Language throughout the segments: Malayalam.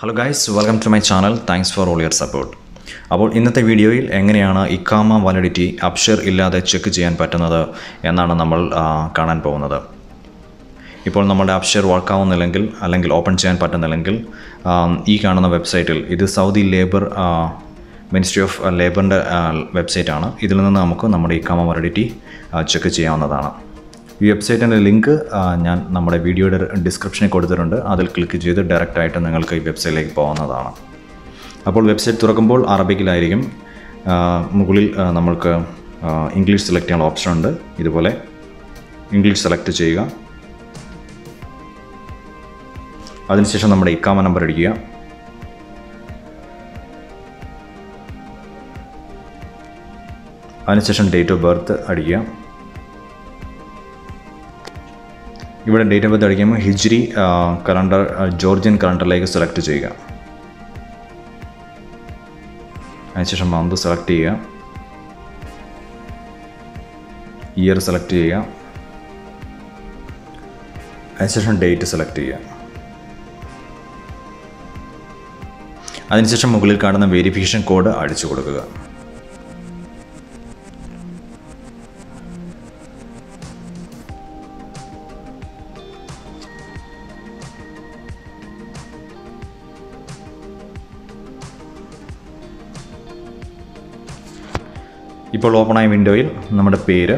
hello guys welcome to my channel thanks for all your support അപ്പോൾ ഇന്നത്തെ വീഡിയോയിൽ എങ്ങനെയാണ് ഇക്കാമ വാലിഡിറ്റി അപ്ഷർ ഇല്ലാതെ ചെക്ക് ചെയ്യാൻ പറ്റുന്നത് എന്നാണ് നമ്മൾ ആ, കാണാൻ പോകുന്നത് ഇപ്പോൾ നമ്മുടെ അപ്ഷർ വർക്കാവുന്നില്ലെങ്കിൽ അല്ലെങ്കിൽ ഓപ്പൺ ചെയ്യാൻ പറ്റുന്നില്ലെങ്കിൽ ആ, ഈ കാണുന്ന വെബ്സൈറ്റിൽ ഇത് സൗദി ലേബർ മിനിസ്ട്രി ഓഫ് ലേബറിൻ്റെ വെബ്സൈറ്റാണ് ഇതിൽ നിന്ന് നമുക്ക് നമ്മുടെ ഇക്കാമ വാലിഡിറ്റി ചെക്ക് ചെയ്യാവുന്നതാണ് ഈ വെബ്സൈറ്റിൻ്റെ ലിങ്ക് ഞാൻ നമ്മുടെ വീഡിയോയുടെ ഡിസ്ക്രിപ്ഷനിൽ കൊടുത്തിട്ടുണ്ട് അതിൽ ക്ലിക്ക് ചെയ്ത് ഡയറക്റ്റായിട്ട് നിങ്ങൾക്ക് ഈ വെബ്സൈറ്റിലേക്ക് പോകാവുന്നതാണ് അപ്പോൾ വെബ്സൈറ്റ് തുറക്കുമ്പോൾ അറബിക്കിലായിരിക്കും ആ, മുകളിൽ ആ, നമ്മൾക്ക് ആ, ഇംഗ്ലീഷ് സെലക്ട് ചെയ്യാനുള്ള ഓപ്ഷൻ ഉണ്ട് ഇതുപോലെ ഇംഗ്ലീഷ് സെലക്ട് ചെയ്യുക അതിനുശേഷം നമ്മുടെ ഇക്കാമ നമ്പർ അടിക്കുക അതിനുശേഷം ഡേറ്റ് ഓഫ് ബർത്ത് അടിക്കുക ഇവിടെ ഡേറ്റ് ഓഫ് ബർത്ത് അടിക്കുമ്പോൾ ഹിജ്രി കലണ്ടർ ജോർജിയൻ കലണ്ടറിലേക്ക് സെലക്ട് ചെയ്യുക അതിനുശേഷം മന്ത് സെലക്ട് ചെയ്യുക ഇയർ സെലക്ട് ചെയ്യുക അതിനുശേഷം ഡേറ്റ് സെലക്ട് ചെയ്യുക അതിനുശേഷം മുകളിൽ കാണുന്ന വെരിഫിക്കേഷൻ കോഡ് അടിച്ചു കൊടുക്കുക ഇപ്പോൾ ഓപ്പണായ വിൻഡോയിൽ നമ്മുടെ പേര്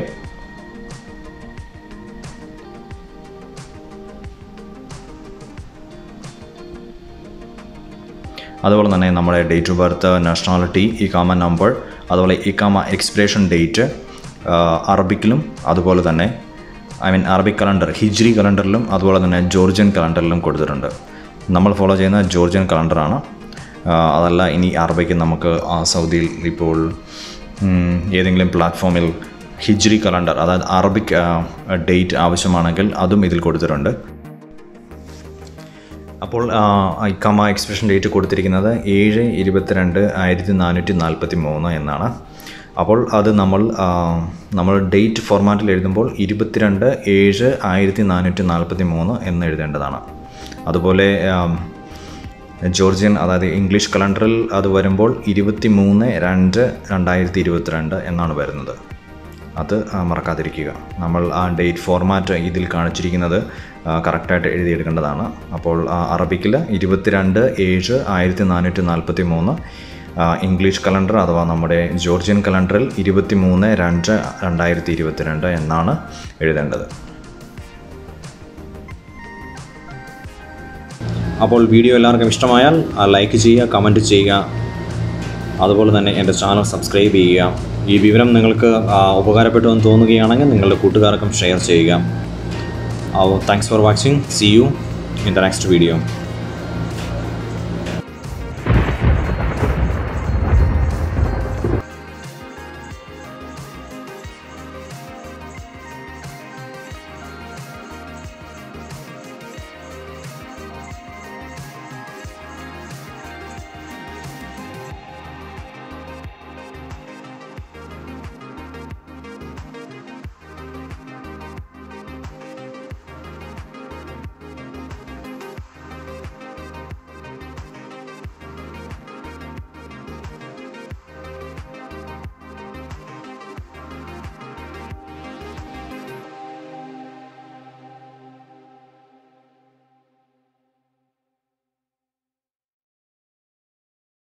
അതുപോലെ തന്നെ നമ്മുടെ ഡേറ്റ് ഓഫ് ബർത്ത് നാഷണാലിറ്റി ഇക്കാമ നമ്പർ അതുപോലെ ഇക്കാമ എക്സ്പിറേഷൻ ഡേറ്റ് അറബിക്കിലും അതുപോലെ തന്നെ ഐ മീൻ അറബിക് കലണ്ടർ ഹിജ്രി കലണ്ടറിലും അതുപോലെ തന്നെ ജോർജിയൻ കലണ്ടറിലും കൊടുത്തിട്ടുണ്ട് നമ്മൾ ഫോളോ ചെയ്യുന്ന ജോർജിയൻ കലണ്ടറാണ് ആ, അതല്ല ഇനി അറബിക്ക് നമുക്ക് ആ, സൗദിയിൽ ഇപ്പോൾ ഉം, ഏതെങ്കിലും പ്ലാറ്റ്ഫോമിൽ ഹിജ്രി കലണ്ടർ അതായത് അറബിക് ഡേറ്റ് ആവശ്യമാണെങ്കിൽ അതും ഇതിൽ കൊടുത്തിട്ടുണ്ട് അപ്പോൾ ഇക്കമ എക്സ്പ്രഷൻ ഡേറ്റ് കൊടുത്തിരിക്കുന്നത് ഏഴ് ഇരുപത്തിരണ്ട് ആയിരത്തി നാനൂറ്റി നാൽപ്പത്തി മൂന്ന് എന്നാണ് അപ്പോൾ അത് നമ്മൾ ആ, നമ്മൾ ഡേറ്റ് ഫോർമാറ്റിൽ എഴുതുമ്പോൾ ഇരുപത്തിരണ്ട് ഏഴ് ആയിരത്തി നാനൂറ്റി നാൽപ്പത്തി മൂന്ന് എന്ന് എഴുതേണ്ടതാണ് അതുപോലെ ആം, ജോർജിയൻ അതായത് ഇംഗ്ലീഷ് കലണ്ടറിൽ അത് വരുമ്പോൾ ഇരുപത്തി മൂന്ന് രണ്ട് രണ്ടായിരത്തി ഇരുപത്തിരണ്ട് എന്നാണ് വരുന്നത് അത് ആ, മറക്കാതിരിക്കുക നമ്മൾ ആ ഡേറ്റ് ഫോർമാറ്റ് ഇതിൽ കാണിച്ചിരിക്കുന്നത് ആ, കറക്റ്റായിട്ട് എഴുതിയെടുക്കേണ്ടതാണ് അപ്പോൾ ആ, അറബിക്കിൽ ഇരുപത്തിരണ്ട് ഏഴ് ആയിരത്തി നാനൂറ്റി നാൽപ്പത്തി മൂന്ന് ആ, ഇംഗ്ലീഷ് കലണ്ടർ അഥവാ നമ്മുടെ ജോർജിയൻ കലണ്ടറിൽ ഇരുപത്തി മൂന്ന് രണ്ട് രണ്ടായിരത്തി ഇരുപത്തിരണ്ട് എന്നാണ് എഴുതേണ്ടത് അപ്പോൾ വീഡിയോ എല്ലാവർക്കും ഇഷ്ടമായാൽ ലൈക്ക് ചെയ്യുക കമൻറ്റ് ചെയ്യുക അതുപോലെ തന്നെ എൻ്റെ ചാനൽ സബ്സ്ക്രൈബ് ചെയ്യുക ഈ വിവരം നിങ്ങൾക്ക് ആ, ഉപകാരപ്പെട്ടു എന്ന് തോന്നുകയാണെങ്കിൽ നിങ്ങളുടെ കൂട്ടുകാർക്കും ഷെയർ ചെയ്യുക thanks for watching see you in the next video